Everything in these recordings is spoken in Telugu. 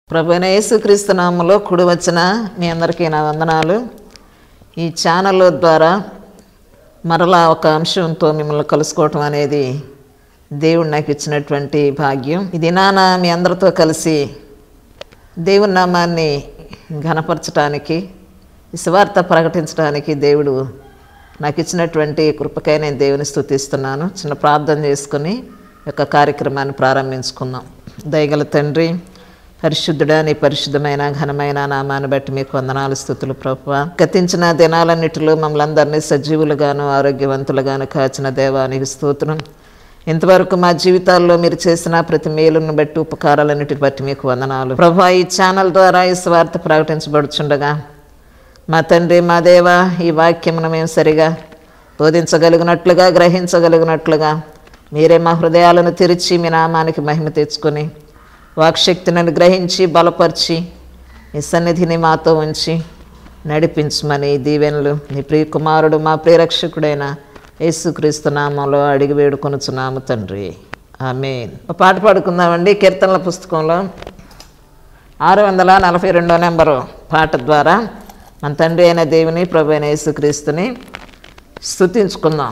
ప్రభువైన యేసుక్రీస్తు నామములో కుడి వచ్చిన మీ అందరికీ నా వందనాలు ఈ ఛానల్ ద్వారా మరలా ఒక అంశంతో మిమ్మల్ని కలుసుకోవటం అనేది దేవుడు నాకు ఇచ్చినటువంటి భాగ్యం ఈ దినాన మీ అందరితో కలిసి దేవుని నామాన్ని ఘనపరచడానికి ఈ సువార్త ప్రకటించడానికి దేవుడు నాకు ఇచ్చినటువంటి కృపకై నేను దేవుని స్తుతిస్తున్నాను చిన్న ప్రార్థన చేసుకుని ఈ యొక్క కార్యక్రమాన్ని ప్రారంభించుకుందాం దయగల తండ్రి పరిశుద్ధుడా నీ పరిశుద్ధమైన ఘనమైన నామాన్ని బట్టి మీకు వందనాలు స్థుతులు ప్రభువ గతించిన దినాలన్నిటిలో మమ్మల్ని అందరినీ సజీవులుగాను ఆరోగ్యవంతులుగాను కాచిన దేవానికి స్తోత్రం ఇంతవరకు మా జీవితాల్లో మీరు చేసిన ప్రతి మేలును బట్టి ఉపకారాలన్నిటిని బట్టి మీకు వందనాలు ప్రభా ఈ ఛానల్ ద్వారా ఈ స్వార్థ ప్రకటించబడుచుండగా మా తండ్రి మా దేవ ఈ వాక్యమును మేము సరిగా బోధించగలిగినట్లుగా గ్రహించగలిగినట్లుగా మీరే మా హృదయాలను తెరిచి మీ నామానికి మహిమ తెచ్చుకొని వాక్శక్తిని గ్రహించి బలపరిచి మీ సన్నిధిని మాతో ఉంచి నడిపించమని ఈ దీవెనలు నీ ప్రియ కుమారుడు మా ప్రియరక్షకుడైన యేసుక్రీస్తు నామంలో అడిగి వేడుకొనుచున్నాము తండ్రి ఆమేన్ ఒక పాట పాడుకుందామండి కీర్తనల పుస్తకంలో ఆరు వందల నలభై రెండో నెంబరు పాట ద్వారా మన తండ్రి అయిన దేవుని ప్రభు అయిన యేసుక్రీస్తుని స్తుతించుకుందాం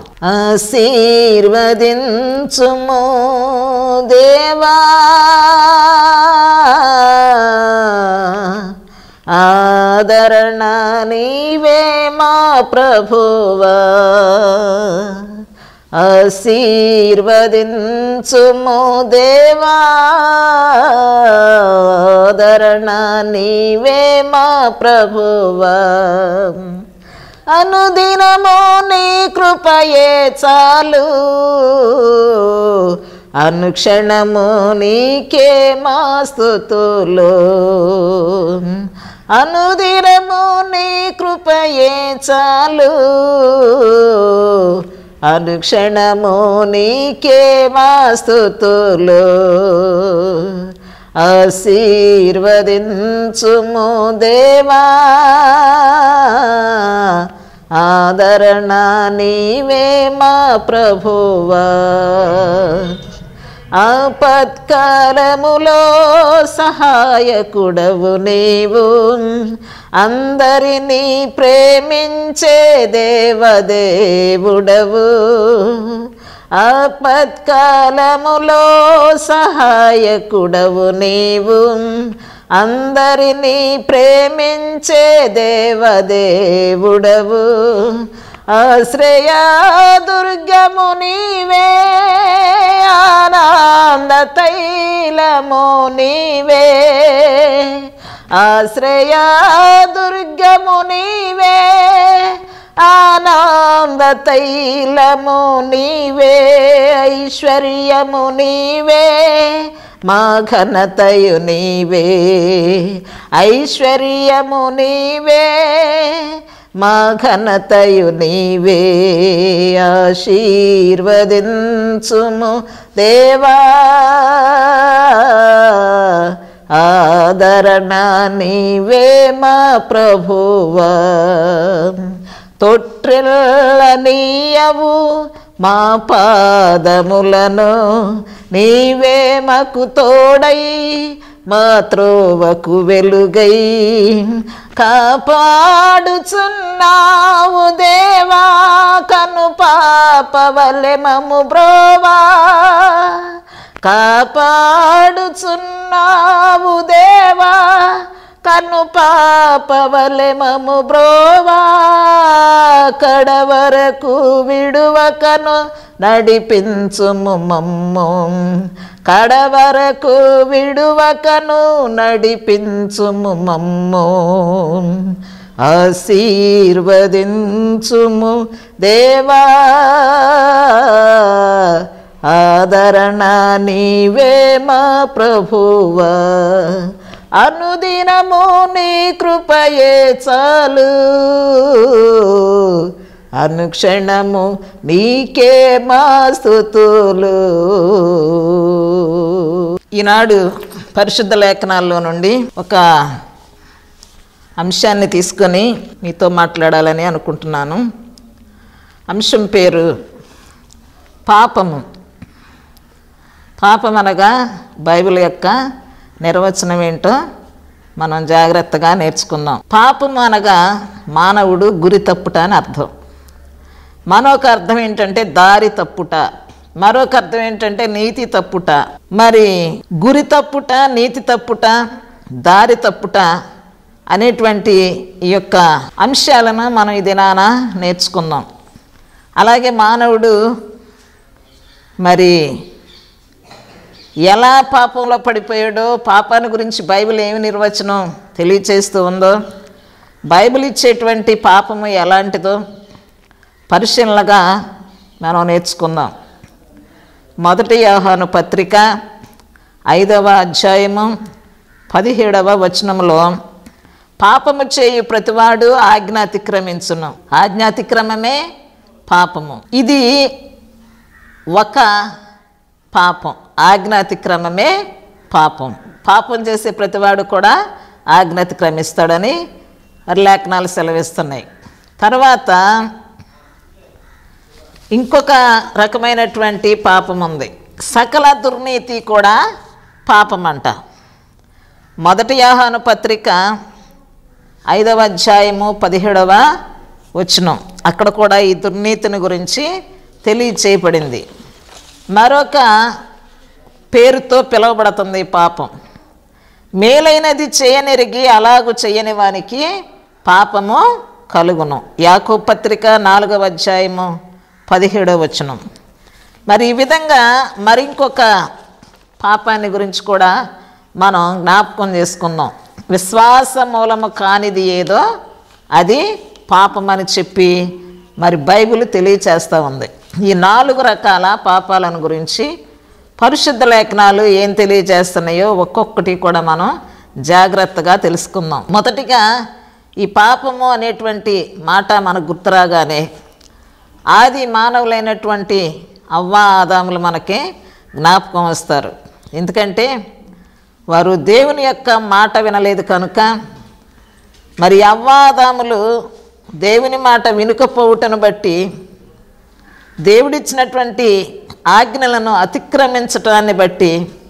ఆశీర్వదించుము దేవా ఆదరణ నీవే మా ప్రభువా ఆశీర్వదించుము దేవా ఆదరణ నీవే మా ప్రభువా అనుదినము నీ కృపయే చాలు అనుక్షణము నీకే మా స్తుతులు అనుదినము నీ కృపయే చాలు అనుక్షణము నీకే మా స్తుతులు ఆశీర్వదించుము దేవా ఆదరణ నీవే మా ప్రభువా ఆపత్కాలములో సహాయకుడవు నీవు అందరినీ ప్రేమించే దేవదేవుడవు ఆపత్కాలములో సహాయకుడవు నీవు అందరినీ ప్రేమించే దేవదేవుడవు ఆశ్రయా దుర్గము నీవే ఆనంద తైలము నీవే ఆశ్రయా దుర్గము నీవే ఆనంద తైలము నీవే ఐశ్వర్యము నీవే మా ఘనతయు నీవే ఐశ్వర్యము నీవే మా ఘనతయు నీవే ఆశీర్వదించుము దేవా ఆదరణ నీవే మా ప్రభువా తొట్టిల్లనీయవు మా పాదములను నీవే మాకు తోడై మా త్రోవకు వెలుగై కాపాడుచున్నావు దేవా కను పాపవలె మము బ్రోవా కాపాడుచున్నావు దేవా కన్ను పాపవలె మము బ్రోవా కడవరకు విడువకను నడిపించుము మమ్ము కడవరకు విడువకను నడిపించుము మమ్ము ఆశీర్వదించుము దేవా ఆదరణ నీవే మా ప్రభువా అనుదినము నీ కృపయే చాలు అనుక్షణము నీకే మా స్థుతులు ఈనాడు పరిశుద్ధ లేఖనాల్లో నుండి ఒక అంశాన్ని తీసుకొని మీతో మాట్లాడాలని అనుకుంటున్నాను అంశం పేరు పాపము పాపం అనగా బైబిల్ యొక్క నిర్వచనం ఏంటో మనం జాగ్రత్తగా నేర్చుకుందాం పాపం అనగా మానవుడు గురి తప్పుట అని అర్థం మరొక అర్థం ఏంటంటే దారి తప్పుట మరొక అర్థం ఏంటంటే నీతి తప్పుట మరి గురి తప్పుట నీతి తప్పుట దారి తప్పుట అనేటువంటి ఈ యొక్క అంశాలను మనం ఈ దినాన నేర్చుకుందాం అలాగే మానవుడు మరి ఎలా పాపంలో పడిపోయాడో పాపాన్ని గురించి బైబిల్ ఏమి నిర్వచనం తెలియచేస్తూ ఉందో బైబిల్ ఇచ్చేటువంటి పాపము ఎలాంటిదో పరిశీలనగా మనం నేర్చుకుందాం మొదటి యోహాను పత్రిక ఐదవ అధ్యాయము పదిహేడవ వచనంలో పాపము చేయు ప్రతివాడు ఆజ్ఞ అతిక్రమించును ఆజ్ఞ అతిక్రమమే పాపము ఇది ఒక పాపం ఆజ్ఞ అతిక్రమమే పాపం పాపం చేసే ప్రతివాడు కూడా ఆజ్ఞ అతిక్రమిస్తాడని మరి లేఖనాలు సెలవిస్తున్నాయి తర్వాత ఇంకొక రకమైనటువంటి పాపం ఉంది సకల దుర్నీతి కూడా పాపం అంట మొదటి యాహాను పత్రిక ఐదవ అధ్యాయము పదిహేడవ వచనం అక్కడ కూడా ఈ దుర్నీతిని గురించి తెలియచేయబడింది మరొక పేరుతో పిలువబడుతుంది ఈ పాపం మేలైనది చేయనిరిగి అలాగు చేయని వానికి పాపము కలుగును యాకో పత్రిక నాలుగవ అధ్యాయము పదిహేడవ వచనం మరి ఈ విధంగా మరింకొక పాపాన్ని గురించి కూడా మనం జ్ఞాపకం చేసుకుందాం విశ్వాస మూలము కానిది ఏదో అది పాపం అని చెప్పి మరి బైబిల్ తెలియచేస్తూ ఉంది ఈ నాలుగు రకాల పాపాలను గురించి పరిశుద్ధ లేఖనాలు ఏం తెలియజేస్తున్నాయో ఒక్కొక్కటి కూడా మనం జాగ్రత్తగా తెలుసుకుందాం మొదటిగా ఈ పాపము అనేటువంటి మాట మనకు గుర్తురాగానే ఆది మానవులైనటువంటి అవ్వ ఆదాములు మనకి జ్ఞాపకం వస్తారు ఎందుకంటే వారు దేవుని యొక్క మాట వినలేదు కనుక మరి అవ్వాదాములు దేవుని మాట వినుకపోవుటను బట్టి దేవుడిచ్చినటువంటి ఆజ్ఞలను అతిక్రమించటాన్ని బట్టి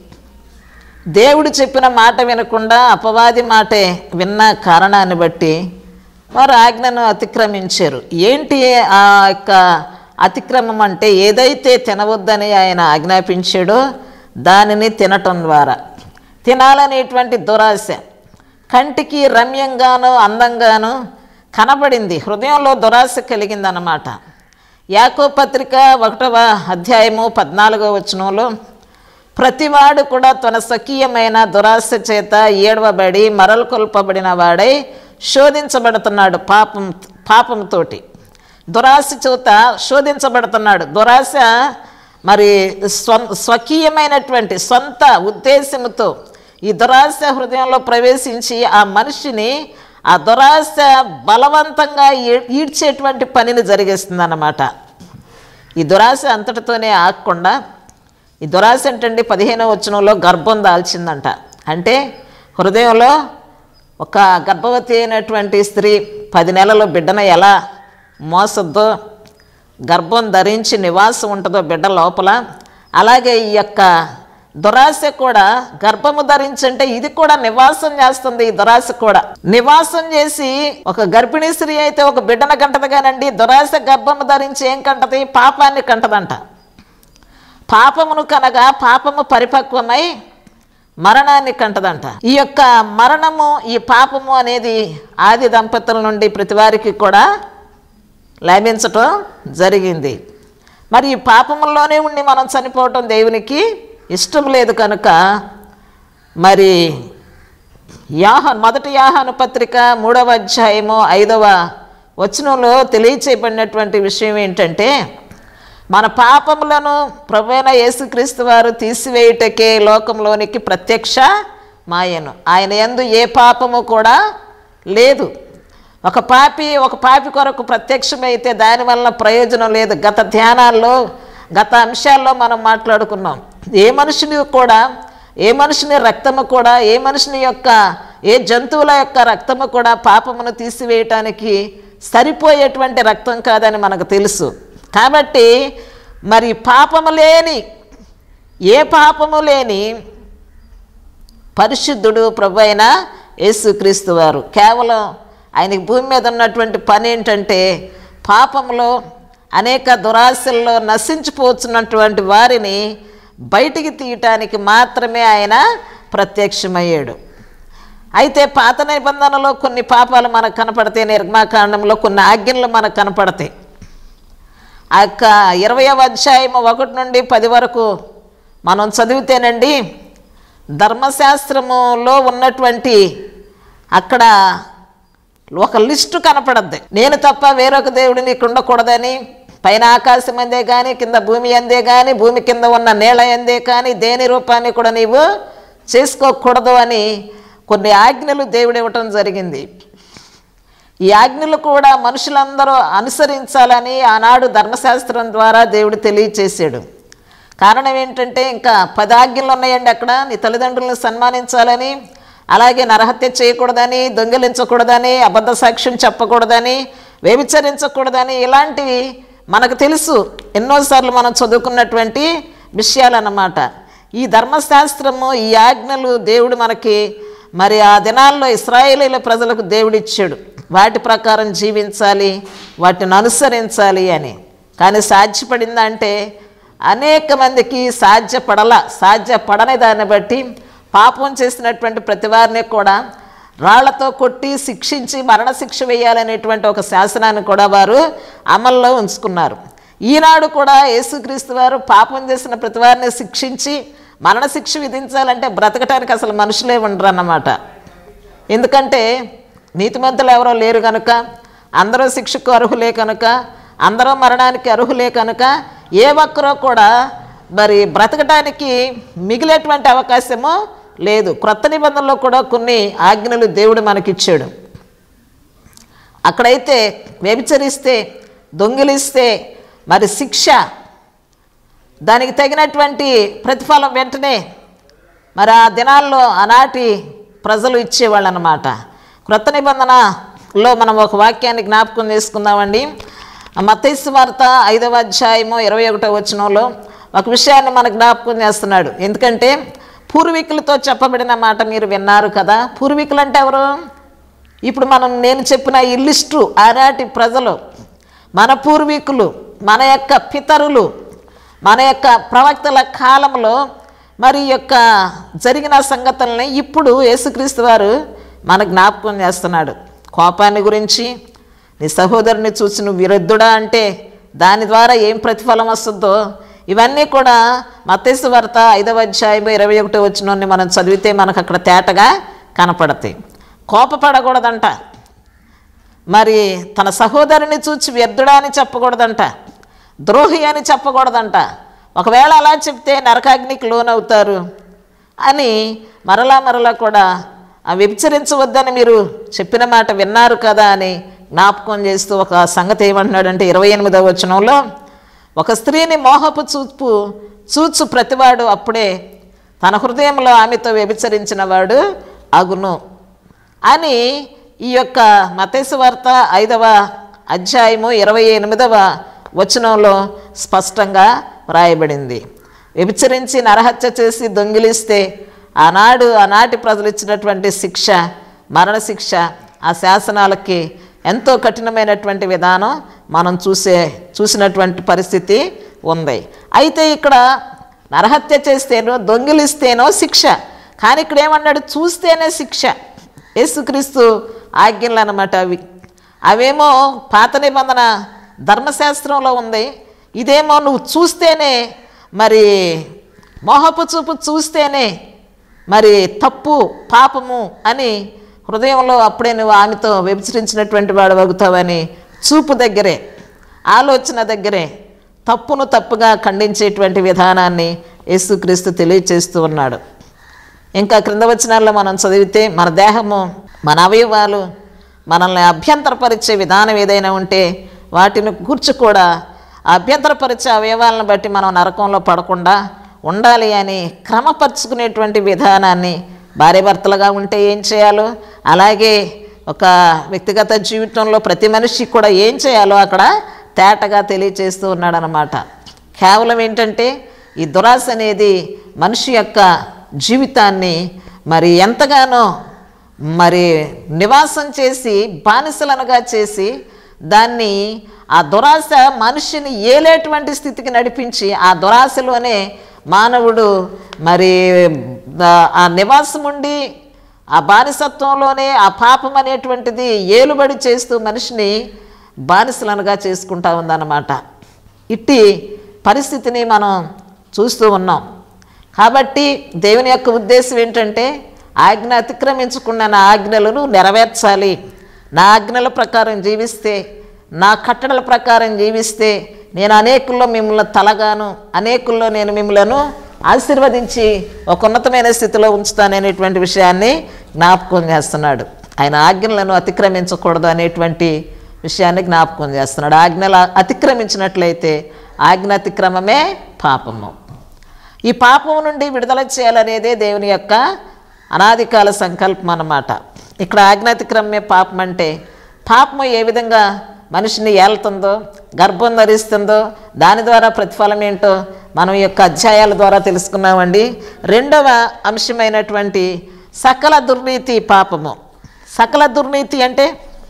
దేవుడు చెప్పిన మాట వినకుండా అపవాది మాటే విన్న కారణాన్ని బట్టి వారు ఆజ్ఞను అతిక్రమించారు ఏంటి ఆ యొక్క అతిక్రమం అంటే ఏదైతే తినవద్దని ఆయన ఆజ్ఞాపించాడో దానిని తినటం ద్వారా తినాలనేటువంటి దురాశ కంటికి రమ్యంగాను అందంగాను కనబడింది హృదయంలో దురాశ కలిగిందన్నమాట యాకో పత్రిక ఒకటవ అధ్యాయము పద్నాలుగో వచనంలో ప్రతివాడు కూడా తన స్వకీయమైన దురాశ చేత ఏడవబడి మరలు కొల్పబడిన వాడై శోధించబడుతున్నాడు పాపం పాపంతోటి దురాశ చేత శోధించబడుతున్నాడు దురాశ మరి స్వ స్వకీయమైనటువంటి సొంత ఉద్దేశంతో ఈ దురాశ హృదయంలో ప్రవేశించి ఆ మనిషిని ఆ దురాశ బలవంతంగా ఈ- ఈడ్చేటువంటి పనిని జరిగిస్తుంది అన్నమాట ఈ దురాశ అంతటితోనే ఆగకుండా ఈ దురాశ ఏంటండి పదిహేనవ వచనంలో గర్భం దాల్చిందంట అంటే హృదయంలో ఒక గర్భవతి అయినటువంటి స్త్రీ పది నెలల బిడ్డను ఎలా మోసద్దో గర్భం ధరించి నివాసం ఉంటుందో బిడ్డ లోపల అలాగే ఈ యొక్క దురాశ కూడా గర్భము ధరించంటే ఇది కూడా నివాసం చేస్తుంది ఈ దురాశ కూడా నివాసం చేసి ఒక గర్భిణీ స్త్రీ అయితే ఒక బిడ్డను కంటది కానండి దురాశ గర్భము ధరించి ఏం కంటది పాపాన్ని కంటదంట పాపమును కనగా పాపము పరిపక్వమై మరణాన్ని కంటదంట ఈ యొక్క మరణము ఈ పాపము అనేది ఆది దంపతుల నుండి ప్రతివారికి కూడా లభించటం జరిగింది మరి ఈ పాపముల్లోనే ఉండి మనం చనిపోవటం దేవునికి ఇష్టం లేదు కనుక మరి యాహన్ మొదటి యాహాను పత్రిక మూడవ అధ్యాయము ఐదవ వచనంలో తెలియచేయబడినటువంటి విషయం ఏంటంటే మన పాపములను ప్రభువైన యేసుక్రీస్తు వారు తీసివేయుటకే లోకంలోనికి ప్రత్యక్ష మాయను ఆయన యందు ఏ పాపము కూడా లేదు ఒక పాపి ఒక పాపి కొరకు ప్రత్యక్షమైతే దానివల్ల ప్రయోజనం లేదు గత ధ్యానాల్లో గత అంశాల్లో మనం మాట్లాడుకున్నాం ఏ మనుషుని కూడా ఏ మనుషుని రక్తము కూడా ఏ మనుషుని యొక్క ఏ జంతువుల యొక్క రక్తము కూడా పాపమును తీసివేయటానికి సరిపోయేటువంటి రక్తం కాదని మనకు తెలుసు కాబట్టి మరి పాపము లేని ఏ పాపము లేని పరిశుద్ధుడు ప్రభు అయిన యేసుక్రీస్తు వారు కేవలం ఆయనకి భూమి మీద ఉన్నటువంటి పని ఏంటంటే పాపంలో అనేక దురాశల్లో నశించిపోతున్నటువంటి వారిని బయటికి తీయటానికి మాత్రమే ఆయన ప్రత్యక్షమయ్యాడు అయితే పాత నిబంధనలో కొన్ని పాపాలు మనకు కనపడతాయి నిర్మాకాండంలో కొన్ని ఆజ్ఞలు మనకు కనపడతాయి ఆ యొక్క ఇరవయవ అధ్యాయం ఒకటి నుండి పది వరకు మనం చదివితేనండి ధర్మశాస్త్రములో ఉన్నటువంటి అక్కడ ఒక లిస్టు కనపడద్ది నేను తప్ప వేరొక దేవుడు నీకు ఉండకూడదని పైన ఆకాశం అందే కానీ కింద భూమి అందే కానీ భూమి కింద ఉన్న నేల అందే కానీ దేని రూపాన్ని కూడా నీవు చేసుకోకూడదు అని కొన్ని ఆజ్ఞలు దేవుడు ఇవ్వటం జరిగింది ఈ ఆజ్ఞలు కూడా మనుషులందరూ అనుసరించాలని ఆనాడు ధర్మశాస్త్రం ద్వారా దేవుడు తెలియచేశాడు కారణం ఏంటంటే ఇంకా పది ఆజ్ఞలు ఉన్నాయండి అక్కడ నీ తల్లిదండ్రులను సన్మానించాలని అలాగే నరహత్య చేయకూడదని దొంగిలించకూడదని అబద్ధ సాక్ష్యం చెప్పకూడదని వ్యభిచరించకూడదని ఇలాంటివి మనకు తెలుసు ఎన్నోసార్లు మనం చదువుకున్నటువంటి విషయాలన్నమాట ఈ ధర్మశాస్త్రము ఈ ఆజ్ఞలు దేవుడు మనకి మరి ఆ దినాల్లో ఇస్రాయేలీల ప్రజలకు దేవుడు ఇచ్చాడు వాటి ప్రకారం జీవించాలి వాటిని అనుసరించాలి అని కానీ సాధ్యపడిందా అంటే అనేక మందికి సాధ్యపడల సాధ్యపడని దాన్ని బట్టి పాపం చేసినటువంటి ప్రతి వారిని కూడా రాళ్లతో కొట్టి శిక్షించి మరణశిక్ష వేయాలనేటువంటి ఒక శాసనాన్ని కూడా వారు అమల్లో ఉంచుకున్నారు ఈనాడు కూడా యేసుక్రీస్తు వారు పాపం చేసిన ప్రతి వారిని శిక్షించి మరణశిక్ష విధించాలంటే బ్రతకటానికి అసలు మనుషులే ఉండరు అన్నమాట ఎందుకంటే నీతిమంతులు ఎవరో లేరు కనుక అందరూ శిక్షకు అర్హులే కనుక అందరూ మరణానికి అర్హులే కనుక ఏ ఒక్కరో కూడా మరి బ్రతకటానికి మిగిలేటువంటి అవకాశము లేదు క్రొత్త నిబంధనలో కూడా కొన్ని ఆజ్ఞలు దేవుడు మనకిచ్చాడు అక్కడైతే వ్యభిచరిస్తే దొంగిలిస్తే మరి శిక్ష దానికి తగినటువంటి ప్రతిఫలం వెంటనే మరి ఆ దినాల్లో ఆనాటి ప్రజలు ఇచ్చేవాళ్ళు అనమాట క్రొత్త నిబంధనలో మనం ఒక వాక్యాన్ని జ్ఞాపకం చేసుకుందామండి మతైసు వార్త ఐదవ అధ్యాయము ఇరవై ఒకటో వచనంలో ఒక విషయాన్ని మన జ్ఞాపకం చేస్తున్నాడు ఎందుకంటే పూర్వీకులతో చెప్పబడిన మాట మీరు విన్నారు కదా పూర్వీకులు అంటే ఎవరు ఇప్పుడు మనం నేను చెప్పిన ఈ లిస్టు ఆనాటి ప్రజలు మన పూర్వీకులు మన యొక్క పితరులు మన యొక్క ప్రవక్తల కాలంలో మరి ఈ యొక్క జరిగిన సంగతుల్ని ఇప్పుడు యేసుక్రీస్తు వారు మన జ్ఞాపకం చేస్తున్నాడు కోపాన్ని గురించి నీ సహోదరుని చూసి నువ్వు విరుద్ధుడా అంటే దాని ద్వారా ఏం ప్రతిఫలం వస్తుందో ఇవన్నీ కూడా మత్తేసు వార్త ఐదవ అధ్యాయం ఇరవై ఒకటి వచ్చిన మనం చదివితే మనకు అక్కడ తేటగా కనపడతాయి కోపపడకూడదంట మరి తన సహోదరుని చూచి వ్యర్థుడా అని చెప్పకూడదంట ద్రోహి అని చెప్పకూడదంట ఒకవేళ అలా చెప్తే నరకాగ్నికి లోనవుతారు అని మరలా మరలా కూడా ఆ వ్యభిచరించవద్దని మీరు చెప్పిన మాట విన్నారు కదా అని జ్ఞాపకం చేస్తూ ఒక సంగతి ఏమంటున్నాడంటే ఇరవై ఎనిమిదవ వచనంలో ఒక స్త్రీని మోహపు చూపు చూచు ప్రతివాడు అప్పుడే తన హృదయంలో ఆమెతో వ్యభిచరించిన వాడు అగును అని ఈ యొక్క మతేసు వార్త ఐదవ అధ్యాయము ఇరవై ఎనిమిదవ వచనంలో స్పష్టంగా వ్రాయబడింది వ్యభిచరించి నరహత్య చేసి దొంగిలిస్తే ఆనాడు ఆనాటి ప్రజలు ఇచ్చినటువంటి శిక్ష మరణశిక్ష ఆ శాసనాలకి ఎంతో కఠినమైనటువంటి విధానం మనం చూసే చూసినటువంటి పరిస్థితి ఉంది అయితే ఇక్కడ నరహత్య చేస్తేనో దొంగిలిస్తేనో శిక్ష కానీ ఇక్కడ ఏమన్నాడు చూస్తేనే శిక్ష యేసుక్రీస్తు ఆజ్ఞలు అన్నమాట అవి అవేమో పాత నిబంధన ధర్మశాస్త్రంలో ఉంది ఇదేమో నువ్వు చూస్తేనే మరి మోహపు చూపు చూస్తేనే మరి తప్పు పాపము అని హృదయంలో అప్పుడే నువ్వు ఆమెతో వ్యభిచరించినటువంటి వాడు వగుతావని చూపు దగ్గరే ఆలోచన దగ్గరే తప్పును తప్పుగా ఖండించేటువంటి విధానాన్ని యేసుక్రీస్తు తెలియచేస్తూ ఉన్నాడు ఇంకా క్రింద వచనాల్లో మనం చదివితే మన దేహము మన అవయవాలు మనల్ని అభ్యంతరపరిచే విధానం ఏదైనా ఉంటే వాటిని కూర్చు కూడా ఆ అభ్యంతరపరిచే అవయవాలను బట్టి మనం నరకంలో పడకుండా ఉండాలి అని క్రమపరుచుకునేటువంటి విధానాన్ని భార్యాభర్తలుగా ఉంటే ఏం చేయాలో అలాగే ఒక వ్యక్తిగత జీవితంలో ప్రతి మనిషికి కూడా ఏం చేయాలో అక్కడ తేటగా తెలియచేస్తూ ఉన్నాడనమాట కేవలం ఏంటంటే ఈ దురాశ అనేది మనిషి యొక్క జీవితాన్ని మరి ఎంతగానో మరి నివాసం చేసి బానిసలనుగా చేసి దాన్ని ఆ దురాశ మనిషిని ఏలేటువంటి స్థితికి నడిపించి ఆ దురాశలోనే మానవుడు మరి ఆ- ఆ నివాసం ఉండి ఆ బానిసత్వంలోనే ఆ పాపం అనేటువంటిది ఏలుబడి చేస్తూ మనిషిని బానిసలనుగా చేసుకుంటా ఉందన్నమాట ఇట్టి పరిస్థితిని మనం చూస్తూ ఉన్నాం కాబట్టి దేవుని యొక్క ఉద్దేశం ఏంటంటే ఆజ్ఞ అతిక్రమించకుండా నా ఆజ్ఞలను నెరవేర్చాలి నా ఆజ్ఞల ప్రకారం జీవిస్తే నా కట్టడల ప్రకారం జీవిస్తే నేను అనేకుల్లో మిమ్మల్ని తలగాను అనేకుల్లో నేను మిమ్మలను ఆశీర్వదించి ఒక ఉన్నతమైన స్థితిలో ఉంచుతాననేటువంటి విషయాన్ని జ్ఞాపకం చేస్తున్నాడు ఆయన ఆజ్ఞలను అతిక్రమించకూడదు అనేటువంటి విషయాన్ని జ్ఞాపకం చేస్తున్నాడు ఆజ్ఞలు అతిక్రమించినట్లయితే ఆజ్ఞ అతిక్రమమే పాపము ఈ పాపం నుండి విడుదల చేయాలనేదే దేవుని యొక్క అనాదికాల సంకల్పం అన్నమాట ఇక్కడ ఆజ్ఞాతిక్రమమే పాపం అంటే పాపము ఏ విధంగా మనిషిని ఏలుతుందో గర్భం ధరిస్తుందో దాని ద్వారా ప్రతిఫలం ఏంటో మనం ఈ యొక్క అధ్యాయాల ద్వారా తెలుసుకున్నామండి రెండవ అంశమైనటువంటి సకల దుర్నీతి పాపము సకల దుర్నీతి అంటే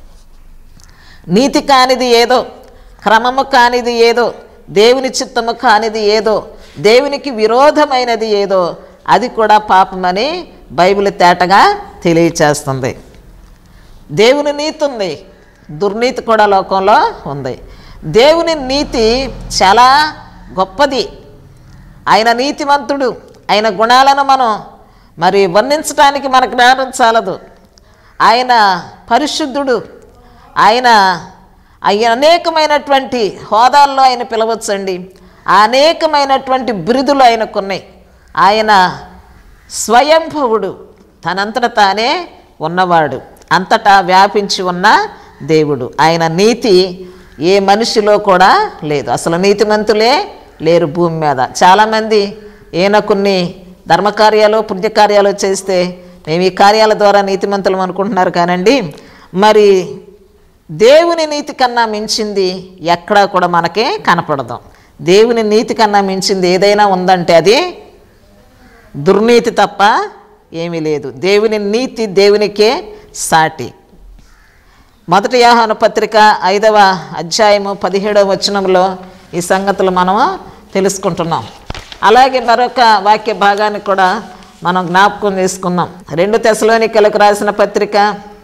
నీతి కానిది ఏదో క్రమము కానిది ఏదో దేవుని చిత్తము కానిది ఏదో దేవునికి విరోధమైనది ఏదో అది కూడా పాపమని బైబిల్ తేటగా తెలియచేస్తుంది దేవుని నీతి ఉంది దుర్నీతి కూడా లోకంలో ఉంది దేవుని నీతి చాలా గొప్పది ఆయన నీతిమంతుడు ఆయన గుణాలను మనం మరి వర్ణించడానికి మన జ్ఞానం చాలదు ఆయన పరిశుద్ధుడు ఆయన ఆయన అనేకమైనటువంటి హోదాల్లో ఆయన పిలవచ్చండి ఆ అనేకమైనటువంటి బిరుదులు ఆయనకున్నాయి ఆయన స్వయంభవుడు తనంతట తానే ఉన్నవాడు అంతటా వ్యాపించి ఉన్న దేవుడు ఆయన నీతి ఏ మనిషిలో కూడా లేదు అసలు నీతిమంతులే లేరు భూమి మీద చాలామంది ఈయన కొన్ని ధర్మకార్యాలు పుణ్యకార్యాలు చేస్తే మేము ఈ కార్యాల ద్వారా నీతిమంతులం అనుకుంటున్నారు కానండి మరి దేవుని నీతి కన్నా మించింది ఎక్కడా కూడా మనకి కనపడదు దేవుని నీతి కన్నా మించింది ఏదైనా ఉందంటే అది దుర్నీతి తప్ప ఏమీ లేదు దేవుని నీతి దేవునికే సాటి మొదటి యాహాను పత్రిక ఐదవ అధ్యాయము పదిహేడవ వచనంలో ఈ సంగతులు మనము తెలుసుకుంటున్నాం అలాగే మరొక వాక్య భాగాన్ని కూడా మనం జ్ఞాపకం చేసుకుందాం రెండు తెశలోనికలకు రాసిన పత్రిక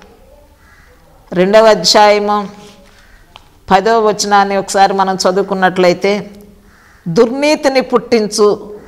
రెండవ అధ్యాయము పదవ వచనాన్ని ఒకసారి మనం చదువుకున్నట్లయితే దుర్నీతిని పుట్టించు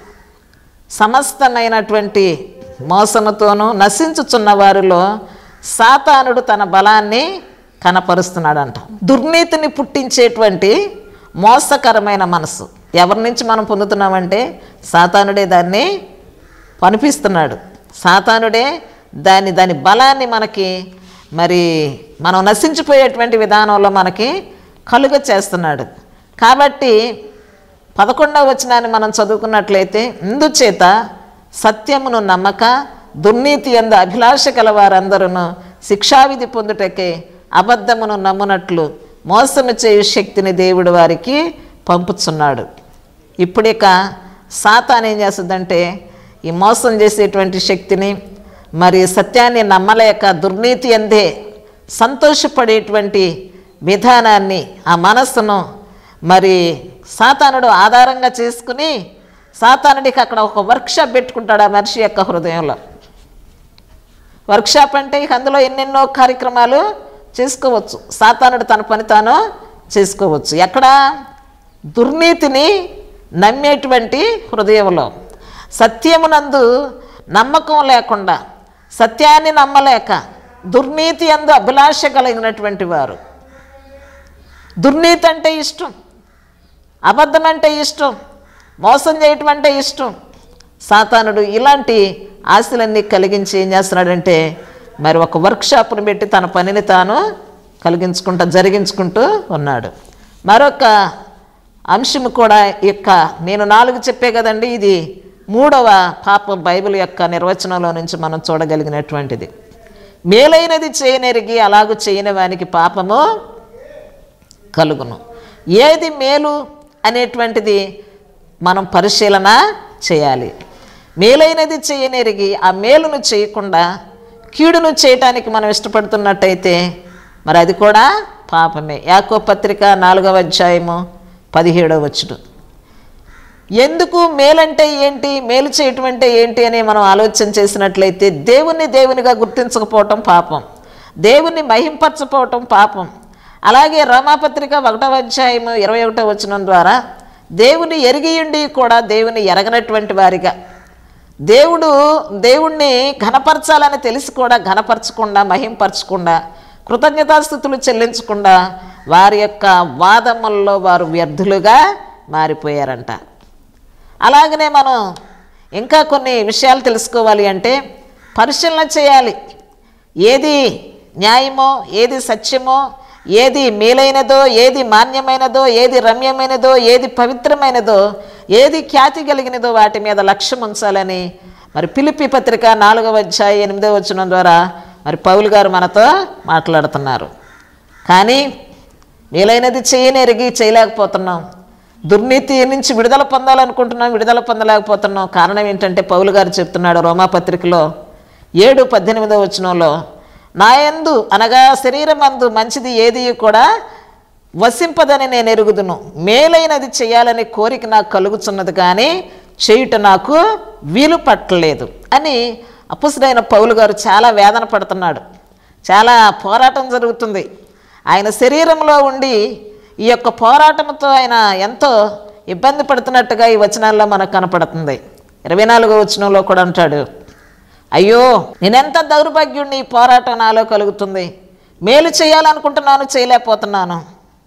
సమస్తమైనటువంటి మోసముతోనూ నశించుచున్న వారిలో సాతానుడు తన బలాన్ని కనపరుస్తున్నాడంట దుర్నీతిని పుట్టించేటువంటి మోసకరమైన మనసు ఎవరి నుంచి మనం పొందుతున్నామంటే సాతానుడే దాన్ని పనిపిస్తున్నాడు సాతానుడే దాని దాని బలాన్ని మనకి మరి మనం నశించిపోయేటువంటి విధానంలో మనకి కలుగ చేస్తున్నాడు కాబట్టి పదకొండవ వచనాన్ని మనం చదువుకున్నట్లయితే ఇందుచేత సత్యమును నమ్మక దుర్నీతి ఎందు అభిలాష గల వారందరూ శిక్షావిధి పొందుటకే అబద్ధమును నమ్మునట్లు మోసము చేయు శక్తిని దేవుడు వారికి పంపుచున్నాడు ఇప్పుడిక సాతాన్ ఏం చేస్తుందంటే ఈ మోసం చేసేటువంటి శక్తిని మరి సత్యాన్ని నమ్మలేక దుర్నీతి అందే సంతోషపడేటువంటి విధానాన్ని ఆ మనస్సును మరి సాతానుడు ఆధారంగా చేసుకుని సాతానుడికి అక్కడ ఒక వర్క్షాప్ పెట్టుకుంటాడు ఆ మనిషి యొక్క హృదయంలో వర్క్షాప్ అంటే ఇక అందులో ఎన్నెన్నో కార్యక్రమాలు చేసుకోవచ్చు సాతానుడు తన పని తాను చేసుకోవచ్చు ఎక్కడ దుర్నీతిని నమ్మేటువంటి హృదయంలో సత్యమునందు నమ్మకం లేకుండా సత్యాన్ని నమ్మలేక దుర్నీతి అందు అభిలాష కలిగినటువంటి వారు దుర్నీతి అంటే ఇష్టం అబద్ధం అంటే ఇష్టం మోసం చేయటం అంటే ఇష్టం సాతానుడు ఇలాంటి ఆశలన్నీ కలిగించి ఏం చేస్తున్నాడంటే మరి ఒక వర్క్షాప్ను పెట్టి తన పనిని తాను కలిగించుకుంటూ జరిగించుకుంటూ ఉన్నాడు మరొక అంశం కూడా ఈ యొక్క నేను నాలుగు చెప్పే కదండి ఇది మూడవ పాపం బైబిల్ యొక్క నిర్వచనంలో నుంచి మనం చూడగలిగినటువంటిది మేలైనది చేయనెరిగి అలాగూ చేయని వానికి పాపము కలుగును ఏది మేలు అనేటువంటిది మనం పరిశీలన చేయాలి మేలైనది చేయనెరిగి ఆ మేలును చేయకుండా కీడును చేయటానికి మనం ఇష్టపడుతున్నట్టయితే మరి అది కూడా పాపమే యాకో పత్రిక నాలుగవ అధ్యాయము పదిహేడవ వచ్చుడు ఎందుకు మేలంటే ఏంటి మేలు చేయటం అంటే ఏంటి అని మనం ఆలోచన చేసినట్లయితే దేవుణ్ణి దేవునిగా గుర్తించకపోవటం పాపం దేవుణ్ణి మహింపరచపోవటం పాపం అలాగే రోమాపత్రిక ఒకటవ అధ్యాయము ఇరవై ఒకటో వచనం ద్వారా దేవుని ఎరిగియుండి కూడా దేవుని ఎరగనటువంటి వారిగా దేవుడు దేవుణ్ణి ఘనపరచాలని తెలిసి కూడా ఘనపరచకుండా మహింపరచకుండా కృతజ్ఞతాస్థుతులు చెల్లించకుండా వారి యొక్క వాదముల్లో వారు వ్యర్థులుగా మారిపోయారంట అలాగనే మనం ఇంకా కొన్ని విషయాలు తెలుసుకోవాలి అంటే పరిశీలన చేయాలి ఏది న్యాయమో ఏది సత్యమో ఏది మేలైనదో ఏది మాన్యమైనదో ఏది రమ్యమైనదో ఏది పవిత్రమైనదో ఏది ఖ్యాతి కలిగినదో వాటి మీద లక్ష్యం ఉంచాలని మరి పిలిపి పత్రిక నాలుగవ అధ్యాయ ఎనిమిదవ వచనం ద్వారా మరి పౌలు గారు మనతో మాట్లాడుతున్నారు కానీ మేలైనది చేయనెరిగి చేయలేకపోతున్నాం దుర్నీతి నుంచి విడుదల పొందాలనుకుంటున్నాం విడుదల పొందలేకపోతున్నాం కారణం ఏంటంటే పౌలు గారు చెప్తున్నాడు రోమాపత్రికలో ఏడు పద్దెనిమిదో వచనంలో నాయందు అనగా శరీరమందు మంచిది ఏది కూడా వసింపదని నేను ఎరుగుదును మేలైనది చేయాలని కోరిక నాకు కలుగుతున్నది కానీ చేయుట నాకు వీలు పట్టలేదు అని అపుసుడైన పౌలు గారు చాలా వేదన పడుతున్నాడు చాలా పోరాటం జరుగుతుంది ఆయన శరీరంలో ఉండి ఈ యొక్క పోరాటంతో ఆయన ఎంతో ఇబ్బంది పడుతున్నట్టుగా ఈ వచనాల్లో మనకు కనపడుతుంది ఇరవై నాలుగో వచనంలో కూడా అంటాడు అయ్యో నేనెంత దౌర్భాగ్యుడిని ఈ పోరాటం నాలో కలుగుతుంది మేలు చేయాలనుకుంటున్నాను చేయలేకపోతున్నాను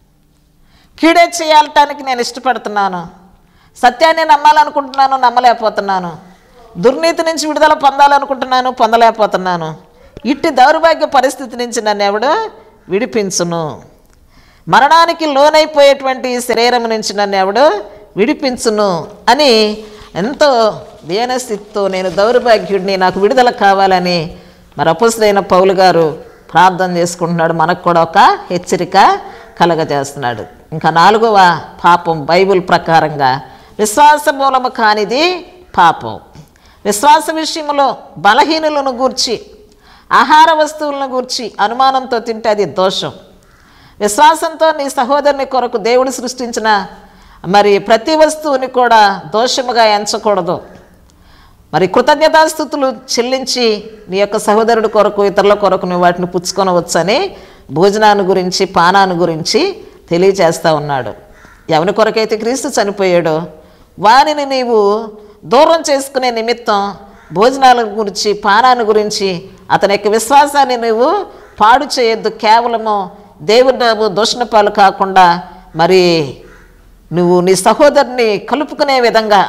కీడే చేయాలటానికి నేను ఇష్టపడుతున్నాను సత్యాన్ని నమ్మాలనుకుంటున్నాను నమ్మలేకపోతున్నాను దుర్నీతి నుంచి విడుదల పొందాలనుకుంటున్నాను పొందలేకపోతున్నాను ఇట్టి దౌర్భాగ్య పరిస్థితి నుంచి నన్ను ఎవడు విడిపించును మరణానికి లోనైపోయేటువంటి ఈ శరీరం నుంచి నన్ను ఎవడు విడిపించును అని ఎంతో దీనస్థితితో నేను దౌర్భాగ్యుడిని నాకు విడుదల కావాలని మరి అపుసుడైన పౌలు గారు ప్రార్థన చేసుకుంటున్నాడు మనకు కూడా ఒక హెచ్చరిక కలగజేస్తున్నాడు ఇంకా నాలుగవ పాపం బైబిల్ ప్రకారంగా విశ్వాస మూలము కానిది పాపం విశ్వాస విషయంలో బలహీనులను గూర్చి ఆహార వస్తువులను గూర్చి అనుమానంతో తింటే అది దోషం విశ్వాసంతో నీ సహోదరుని కొరకు దేవుడు సృష్టించిన మరి ప్రతి వస్తువుని కూడా దోషముగా ఎంచకూడదు మరి కృతజ్ఞతాస్థుతులు చెల్లించి నీ యొక్క సహోదరుడి కొరకు ఇతరుల కొరకు నువ్వు వాటిని పుచ్చుకొనవచ్చని భోజనాన్ని గురించి పానాన్ని గురించి తెలియజేస్తూ ఉన్నాడు ఎవరి కొరకైతే క్రీస్తు చనిపోయాడో వారిని నీవు దూరం చేసుకునే నిమిత్తం భోజనాల గురించి పానాన్ని గురించి అతని యొక్క విశ్వాసాన్ని నువ్వు పాడు చేయొద్దు కేవలము దేవుని నాము దూషణ పాలు కాకుండా మరి నువ్వు నీ సహోదరుని కలుపుకునే విధంగా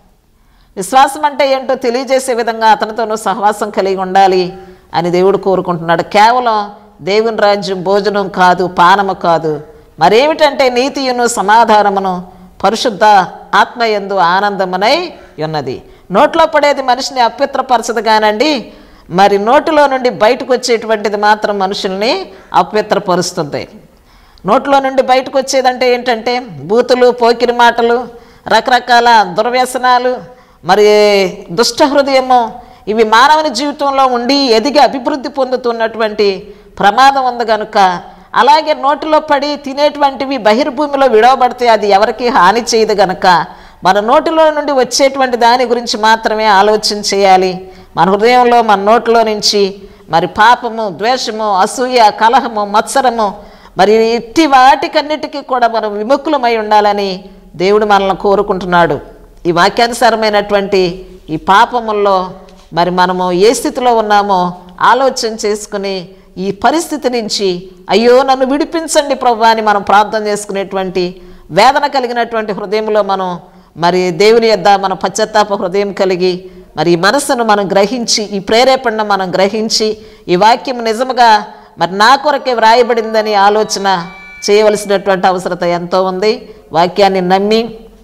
విశ్వాసం అంటే ఏంటో తెలియజేసే విధంగా అతనితో నువ్వు సహవాసం కలిగి ఉండాలి అని దేవుడు కోరుకుంటున్నాడు కేవలం దేవుని రాజ్యం భోజనం కాదు పానము కాదు మరేమిటంటే నీతియును సమాధానమును పరిశుద్ధ ఆత్మయందు ఆనందమునై ఉన్నది నోట్లో పడేది మనిషిని అపవిత్రపరచదు కానండి మరి నోటిలో నుండి బయటకు వచ్చేటువంటిది మాత్రం మనుషుల్ని అపవిత్రపరుస్తుంది నోట్లో నుండి బయటకు వచ్చేదంటే ఏంటంటే బూతులు పోకిరి మాటలు రకరకాల దుర్వ్యసనాలు మరి దుష్ట హృదయము ఇవి మానవుని జీవితంలో ఉండి ఎదిగి అభివృద్ధి పొందుతున్నటువంటి ప్రమాదం ఉంది కనుక అలాగే నోటిలో పడి తినేటువంటివి బహిర్భూమిలో విడవబడితే అది ఎవరికి హాని చేయదు గనక మన నోటిలో నుండి వచ్చేటువంటి దాని గురించి మాత్రమే ఆలోచన చేయాలి మన హృదయంలో మన నోటిలో నుంచి మరి పాపము ద్వేషము అసూయ కలహము మత్సరము మరి ఇట్టి వాటికన్నిటికీ కూడా మనం విముఖులమై ఉండాలని దేవుడు మనల్ని కోరుకుంటున్నాడు ఈ వాక్యానుసారమైనటువంటి ఈ పాపముల్లో మరి మనము ఏ స్థితిలో ఉన్నామో ఆలోచన చేసుకుని ఈ పరిస్థితి నుంచి అయ్యో నన్ను విడిపించండి ప్రభు అని మనం ప్రార్థన చేసుకునేటువంటి వేదన కలిగినటువంటి హృదయంలో మనం మరి దేవుని యొద్ద మన పశ్చాత్తాప హృదయం కలిగి మరి ఈ మనస్సును మనం గ్రహించి ఈ ప్రేరేపణను మనం గ్రహించి ఈ వాక్యం నిజముగా మరి నా కొరకే వ్రాయబడిందని ఆలోచన చేయవలసినటువంటి అవసరత ఎంతో ఉంది వాక్యాన్ని నమ్మి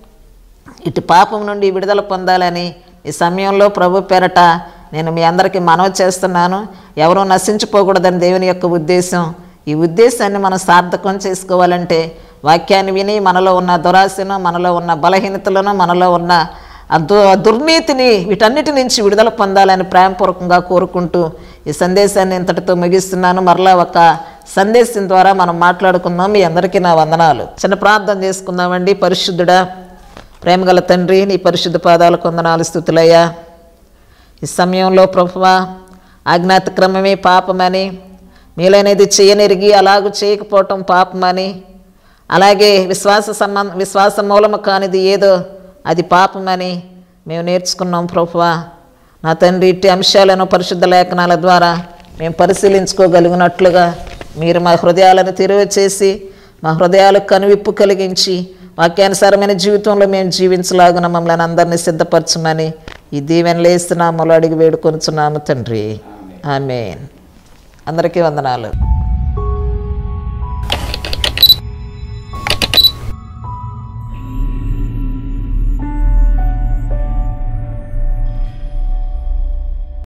ఇటు పాపం నుండి విడుదల పొందాలని ఈ సమయంలో ప్రభు పేరట నేను మీ అందరికీ మనవి చేస్తున్నాను ఎవరూ నశించిపోకూడదని దేవుని యొక్క ఉద్దేశం ఈ ఉద్దేశాన్ని మనం సార్థకం చేసుకోవాలంటే వాక్యాన్ని విని మనలో ఉన్న దురాశను మనలో ఉన్న బలహీనతలను మనలో ఉన్న ఆ దు ఆ దుర్నీతిని వీటన్నిటి నుంచి విడుదల పొందాలని ప్రేమపూర్వకంగా కోరుకుంటూ ఈ సందేశాన్ని ఇంతటితో ముగిస్తున్నాను మరలా ఒక సందేశం ద్వారా మనం మాట్లాడుకుందాం మీ అందరికీ నా వందనాలు చిన్న ప్రార్థన చేసుకుందామండి పరిశుద్ధుడా ప్రేమగల తండ్రి నీ పరిశుద్ధ పాదాలకు వందనాలు స్థుతులయ్యా ఈ సమయంలో ప్రభువా అజ్ఞాత క్రమమే పాపమని మీలనేది చేయనెరిగి అలాగూ చేయకపోవటం పాపమని అలాగే విశ్వాస సంబంధ విశ్వాస మూలము కానిది ఏదో అది పాపమని మేము నేర్చుకున్నాం ప్రభువా నా తండ్రి ఇట్టి అంశాలను పరిశుద్ధ లేఖనాల ద్వారా మేము పరిశీలించుకోగలిగినట్లుగా మీరు మా హృదయాలను తెరువ చేసి మా హృదయాలకు కనువిప్పు కలిగించి వాక్యానుసారమైన జీవితంలో మేము జీవించలాగున మమ్మల్ని అందరినీ సిద్ధపరచమని ఈ దీవెనలు వేస్తున్నాము అడిగి వేడుకొనుచున్నాము తండ్రి ఆమె అందరికీ వందనాలు